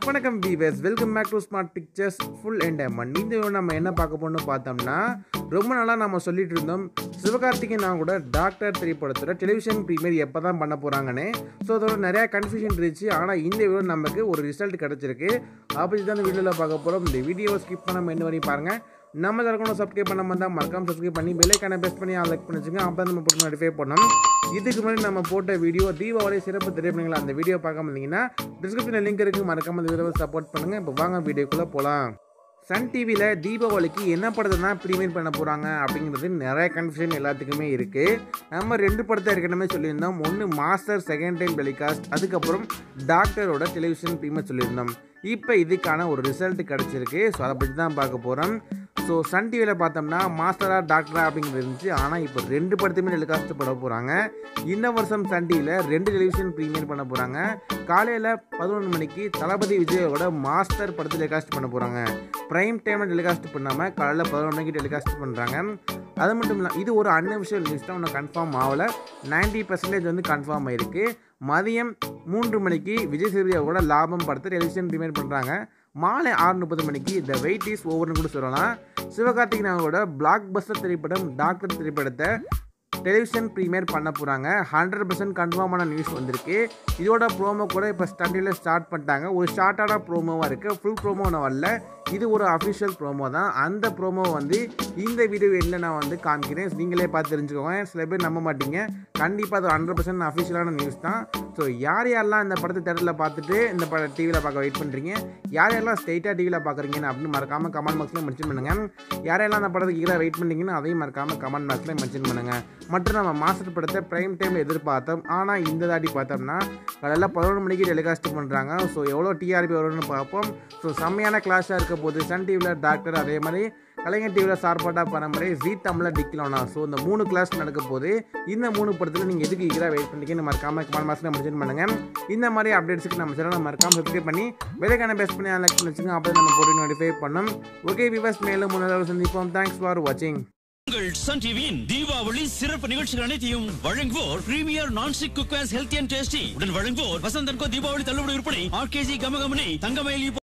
வணக்கம் viewers welcome back to Smart Pictures full entertainment இந்த video நம்ம என்ன பார்க்க போறோம்னு பார்த்தோம்னா ரொம்ப நாளாக நம்ம சொல்லிட்டு இருந்தோம் சிவகார்த்திகேயன் நான் கூட டாக்டர் திரைப்படத்தோட டெலிவிஷன் ப்ரீமியர் எப்போ தான் பண்ண போகிறாங்கன்னு ஸோ அதோட நிறையா கன்ஃபியூஷன் இருந்துச்சு ஆனால் இந்த வீடியோ நமக்கு ஒரு ரிசல்ட் கிடச்சிருக்கு அப்படி தான் இந்த வீடியோவில் பார்க்க போகிறோம் இந்த வீடியோவை ஸ்கிப் பண்ணாமல் என்ன வரையும் பாருங்கள் நம்ம தரக்கணும் சப்ஸ்கிரைப் பண்ணாம தான் மறக்காம சப்ஸ்கிரைப் பண்ணி பெல்லைக்கான பெஸ்ட் பண்ணி லைக் பண்ணி வச்சுங்க அப்போ நம்ம போட்டு நோட்டிஃபை பண்ணோம் இதுக்கு முன்னாடி நம்ம போட்ட வீடியோ தீபாவளி சிறப்பு திரைப்படங்கள் அந்த வீடியோ பார்க்காம இருந்தீங்கன்னா டிஸ்கிரிப்ஷனில் லிங்க் இருக்குது மறக்காம இந்த வீடியோவை சப்போர்ட் பண்ணுங்கள் இப்போ வாங்க வீடியோக்குள்ளே போகலாம் சன் டிவியில் தீபாவளிக்கு என்ன படத்தை தான் ப்ரீமியர் பண்ண போகிறாங்க அப்படிங்கிறது நிறைய கன்ஃபியூஷன் எல்லாத்துக்குமே இருக்குது நம்ம ரெண்டு படத்தை ஏற்கனவே சொல்லியிருந்தோம் ஒன்று மாஸ்டர் செகண்ட் டைம் டெலிகாஸ்ட் அதுக்கப்புறம் டாக்டரோட டெலிவிஷன் ப்ரீமியர் சொல்லியிருந்தோம் இப்போ இதுக்கான ஒரு ரிசல்ட் கிடச்சிருக்கு ஸோ அதை பற்றி தான் பார்க்க போகிறோம் ஸோ சன் டிவியில் பார்த்தோம்னா மாஸ்டரா டாக்டரா அப்படிங்கிறது இருந்துச்சு ஆனால் இப்போ ரெண்டு படத்தையுமே டெலிகாஸ்ட் பண்ண போகிறாங்க இந்த வருஷம் சன் டிவியில் ரெண்டு டெலிவிஷன் ப்ரீமியர் பண்ண போகிறாங்க காலையில் பதினொன்று மணிக்கு தளபதி விஜயோட மாஸ்டர் படத்தை டெலிகாஸ்ட் பண்ண போகிறாங்க ப்ரைம் டைமில் டெலிகாஸ்ட் பண்ணாமல் காலையில் பதினொன்று மணிக்கு டெலிகாஸ்ட் பண்ணுறாங்க அது மட்டும் இல்லை இது ஒரு அன்அஃபிஷியல் நியூஸ் தான் ஒன்றும் கன்ஃபார்ம் ஆகலை நைன்டி பர்சன்டேஜ் வந்து கன்ஃபார்ம் ஆயிருக்கு மதியம் மூன்று மணிக்கு விஜய் சேதுபதியோட லாபம் படத்தை டெலிவிஷன் ப்ரீமியர் பண்ணுறாங்க மாலை ஆறு முப்பது மணிக்கு த வெயிட் இஸ் ஓவர்னு கூட சொல்லலாம் சிவகார்த்திகேயன் அவரோட பிளாக் பஸ்டர் திரைப்படம் டாக்டர் திரைப்படத்தை டெலிவிஷன் ப்ரீமியர் பண்ண போகிறாங்க ஹண்ட்ரட் பர்சன்ட் கன்ஃபார்மான நியூஸ் வந்திருக்கு இதோட ப்ரோமோ கூட இப்போ ஸ்டண்டில் ஸ்டார்ட் பண்ணிட்டாங்க ஒரு ஷார்ட்டான ப்ரோமோவாக இருக்குது ஃபுல் ப்ரோமோ ஒன்றும் வரல இது ஒரு அஃபிஷியல் ப்ரோமோ தான் அந்த ப்ரோமோ வந்து இந்த வீடியோ என்ன நான் வந்து காமிக்கிறேன் நீங்களே பார்த்து தெரிஞ்சுக்கோங்க சில பேர் நம்ப மாட்டீங்க கண்டிப்பாக அது ஹண்ட்ரட் பர்சன்ட் அஃபிஷியலான நியூஸ் தான் ஸோ யார் யாரெல்லாம் இந்த படத்தை தேட்டரில் பார்த்துட்டு இந்த பட டிவியில் பார்க்க வெயிட் பண்ணுறீங்க யார் யாரெல்லாம் ஸ்ட்ரெயிட்டாக டிவியில் பார்க்குறீங்கன்னு அப்படின்னு மறக்காமல் கமெண்ட் பாக்ஸில் மென்ஷன் பண்ணுங்கள் யாரெல்லாம் அந்த படத்துக்கு கீழே வெயிட் பண்ணுறீங்கன்னு அதையும் மறக்காமல் கமெண்ட் பாக்ஸில் மென்ஷன் பண்ணுங்கள் மற்றும் நம்ம மாஸ்டர் படத்தை ப்ரைம் டைமில் எதிர்பார்த்தோம் ஆனால் இந்த தாட்டி பார்த்தோம்னா காலையில் பதினொன்று மணிக்கு டெலிகாஸ்ட் பண்ணுறாங்க ஸோ எவ்வளோ டிஆர்பி வரும்னு பார்ப்போம் ஸோ செம்மையான கிளாஸாக இருக்க போது சன் டிவியில் டாக்டர் அதே மாதிரி கலைஞர் டிவியில் சார்பாட்டா பரம்பரை ஜீ தமிழில் டிக்லோனா ஸோ இந்த மூணு கிளாஸ் நடக்க போது இந்த மூணு படத்தில் நீங்கள் எதுக்கு ஈகராக வெயிட் பண்ணிக்கன்னு மறக்காம கமெண்ட் பாக்ஸில் மென்ஷன் பண்ணுங்கள் இந்த மாதிரி அப்டேட்ஸுக்கு நம்ம சேனலை மறக்காம சப்ஸ்கிரைப் பண்ணி விலைக்கான பெஸ்ட் பண்ணி லைக் பண்ணி வச்சுங்க அப்போ நம்ம போட்டு நோட்டிஃபை பண்ணோம் ஓகே விவர்ஸ் மேலும் முன்னதாக சந்திப்போம் தேங்க்ஸ் ஃபார் வாட்சிங் உங்கள் சன் டிவியின் தீபாவளி சிறப்பு நிகழ்ச்சிகள் அனைத்தையும் வழங்குவோர் Premier nonstick cookwares healthy and tasty உடன் வழங்குவோர் வசந்தன்கோ தீபாவளி தள்ளுபடி விற்பனை ஆர்கேஜி கமகமனி தங்கமயிலி